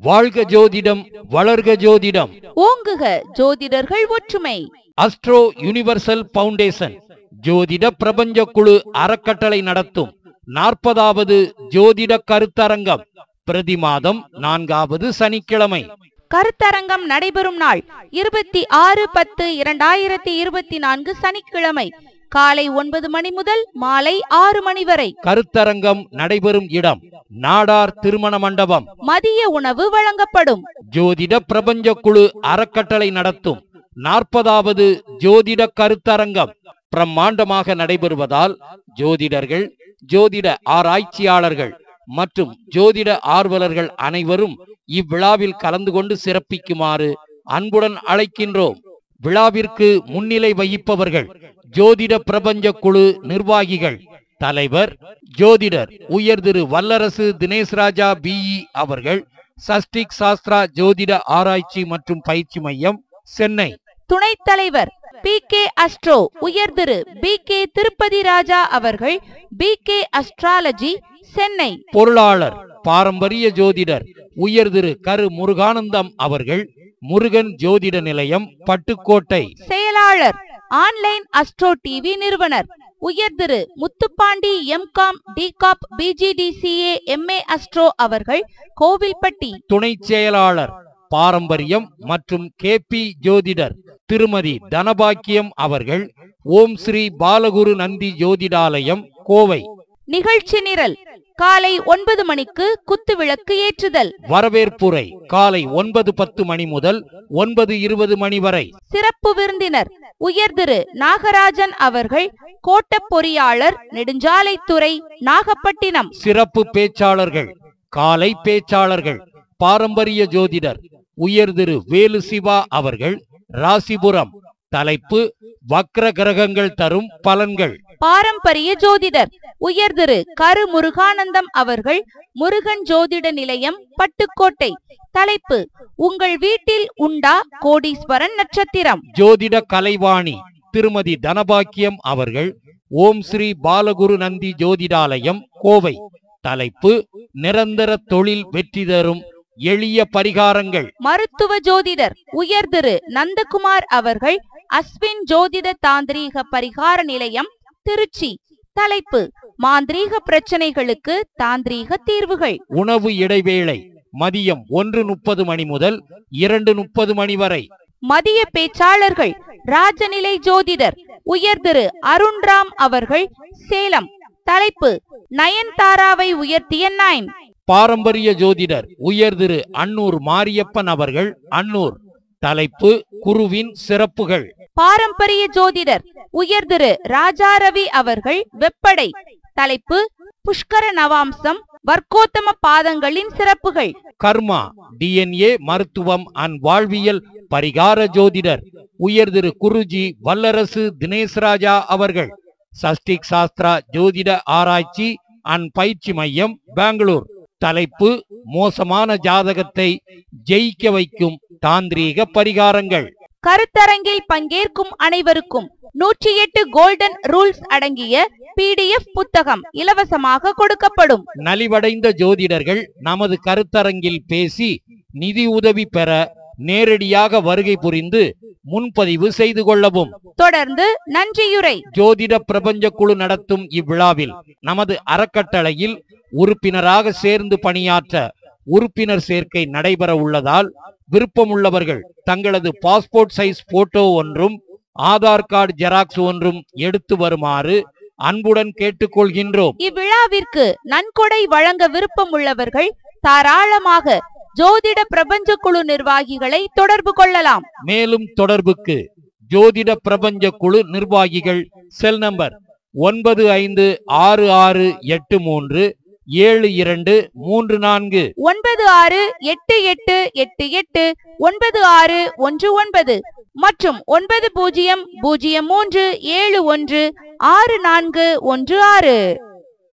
வாழ்க ஜோதிடம் வளர்க ஜோதிடம் ஓங்குக ஜோதிடர்கள் ஒற்றுமை அஸ்ட்ரோ யுனிவர்சல் பவுண்டேஷன் ஜோதிட பிரபஞ்ச குழு அறக்கட்டளை நடத்தும் நாற்பதாவது ஜோதிட கருத்தரங்கம் பிரதி மாதம் நான்காவது சனிக்கிழமை கருத்தரங்கம் நடைபெறும் நாள் இருபத்தி ஆறு பத்து இரண்டாயிரத்தி இருபத்தி நான்கு சனிக்கிழமை காலை ஒன்பது மணி முதல் மாலை ஆறு மணி வரை கருத்தரங்கம் நடைபெறும் இடம் நாடார் திருமண மண்டபம் மதிய உணவு வழங்கப்படும் ஜோதிட பிரபஞ்ச குழு அறக்கட்டளை நடத்தும் நாற்பதாவது ஜோதிட கருத்தரங்கம் பிரம்மாண்டமாக நடைபெறுவதால் ஜோதிடர்கள் ஜோதிட ஆராய்ச்சியாளர்கள் மற்றும் ஜோதிட ஆர்வலர்கள் அனைவரும் இவ்விழாவில் கலந்து கொண்டு சிறப்பிக்குமாறு அன்புடன் அழைக்கின்றோம் விழாவிற்கு முன்னிலை வகிப்பவர்கள் ஜோதிட பிரபஞ்ச குழு நிர்வாகிகள் தலைவர் ஜோதிடர் உயர் திரு வல்லரசு தினேஷ் ராஜா பிஇ அவர்கள் சஷ்டிக் சாஸ்திரா ஜோதிட ஆராய்ச்சி மற்றும் பயிற்சி மையம் சென்னை துணைத் தலைவர் பி கே அஸ்ட்ரோ உயர் திரு பி கே திருப்பதி ராஜா அவர்கள் பி கே அஸ்ட்ராலஜி சென்னை பொருளாளர் பாரம்பரிய ஜோதிடர் உயர் திரு கரு முருகானந்தம் அவர்கள் முருகன் ஜோதிட நிலையம் பட்டுக்கோட்டை செயலாளர் ஆன்லைன் அஸ்ட்ரோ டிவி நிறுவனர் உயர் திரு முத்துப்பாண்டி எம்காம் டிகாப் பிஜிடிசிஏ எம்ஏ அஸ்ட்ரோ அவர்கள் கோவில்பட்டி துணை செயலாளர் பாரம்பரியம் மற்றும் கேபி ஜோதிடர் திருமதி தனபாக்கியம் அவர்கள் ஓம் ஸ்ரீ பாலகுரு நந்தி ஜோதிடாலயம் கோவை நிகழ்ச்சி நிரல் காலை ஒன்பது மணிக்கு குத்து விளக்கு ஏற்றுதல் வரவேற்புரை காலை ஒன்பது பத்து மணி முதல் ஒன்பது இருபது மணி வரை சிறப்பு விருந்தினர் உயர் திரு நாகராஜன் அவர்கள் கோட்ட பொறியாளர் நெடுஞ்சாலைத்துறை நாகப்பட்டினம் சிறப்பு பேச்சாளர்கள் காலை பேச்சாளர்கள் பாரம்பரிய ஜோதிடர் உயர் திரு வேலு சிவா அவர்கள் ராசிபுரம் தலைப்பு வக்ர கிரகங்கள் தரும் பலன்கள் பாரம்பரிய ஜோதிடர் உயர் திரு கரு முருகானந்தம் அவர்கள் முருகன் ஜோதிட நிலையம் பட்டுக்கோட்டை தலைப்பு உங்கள் வீட்டில் உண்டா கோடீஸ்வரன் நட்சத்திரம் ஜோதிட கலைவாணி திருமதி தனபாக்கியம் அவர்கள் ஓம் ஸ்ரீ பாலகுரு நந்தி ஜோதிடாலயம் கோவை தலைப்பு நிரந்தர தொழில் வெற்றி தரும் எளிய பரிகாரங்கள் மருத்துவ ஜோதிடர் உயர் திரு நந்தகுமார் அவர்கள் அஸ்வின் ஜோதிட தாந்திரீக பரிகார நிலையம் திருச்சி தலைப்பு மாந்திரீக பிரச்சனைகளுக்கு தாந்திரீக தீர்வுகள் உணவு இடைவேளை மதியம் ஒன்று முப்பது மணி முதல் இரண்டு முப்பது மணி வரை மதிய பேச்சாளர்கள் ராஜநிலை ஜோதிடர் உயர் திரு அருண்ராம் அவர்கள் சேலம் தலைப்பு நயன்தாராவை உயர்த்திய நயன் பாரம்பரிய ஜோதிடர் உயர் திரு அன்னூர் மாரியப்பன் அவர்கள் அன்னூர் தலைப்பு குருவின் சிறப்புகள் பாரம்பரிய ஜோதிடர் உயர் திரு ராஜாரவி அவர்கள் வெப்படை தலைப்பு புஷ்கர நவாம்சம் வர்க்கோத்தம பாதங்களின் சிறப்புகள் கர்மா டிஎன்ஏ மருத்துவம் அண்ட் வாழ்வியல் பரிகார ஜோதிடர் உயர் திரு குருஜி வல்லரசு தினேஷ் ராஜா அவர்கள் சஷ்டிக் சாஸ்திரா ஜோதிட ஆராய்ச்சி அண்ட் பயிற்சி மையம் பெங்களூர் தலைப்பு மோசமான ஜாதகத்தை ஜெயிக்க வைக்கும் தாந்திரீக பரிகாரங்கள் கருத்தரங்கில் பங்கேற்கும் அனைவருக்கும் நூற்றி எட்டு கோல்டன் ரூல்ஸ் அடங்கிய பிடிஎஃப் புத்தகம் இலவசமாக கொடுக்கப்படும் நலிவடைந்த ஜோதிடர்கள் நமது கருத்தரங்கில் பேசி நிதி உதவி பெற நேரடியாக வருகை புரிந்து முன்பதிவு செய்து கொள்ளவும் தொடர்ந்து நன்றியுரை ஜோதிட பிரபஞ்ச குழு நடத்தும் இவ்விழாவில் நமது அறக்கட்டளையில் உறுப்பினராக சேர்ந்து பணியாற்ற உறுப்பினர் சேர்க்கை நடைபெற உள்ளதால் விருப்பமுள்ளவர்கள் தங்களது பாஸ்போர்ட் சைஸ் போட்டோ ஒன்றும் ஆதார் கார்டு ஜெராக்ஸ் ஒன்றும் எடுத்து வருமாறு அன்புடன் கேட்டுக்கொள்கின்றோம் இவ்விழாவிற்கு நன்கொடை வழங்க விருப்பம் உள்ளவர்கள் தாராளமாக ஜோதிட பிரபஞ்ச குழு நிர்வாகிகளை தொடர்பு கொள்ளலாம் மேலும் தொடர்புக்கு ஜோதிட பிரபஞ்ச குழு நிர்வாகிகள் செல் நம்பர் ஒன்பது ஐந்து ஆறு ஆறு எட்டு மூன்று ஏழு இரண்டு மூன்று நான்கு ஒன்பது ஆறு எட்டு எட்டு எட்டு எட்டு ஒன்பது ஆறு ஒன்று ஒன்பது மற்றும் ஒன்பது பூஜ்ஜியம் பூஜ்ஜியம் மூன்று ஏழு ஒன்று ஆறு நான்கு ஒன்று ஆறு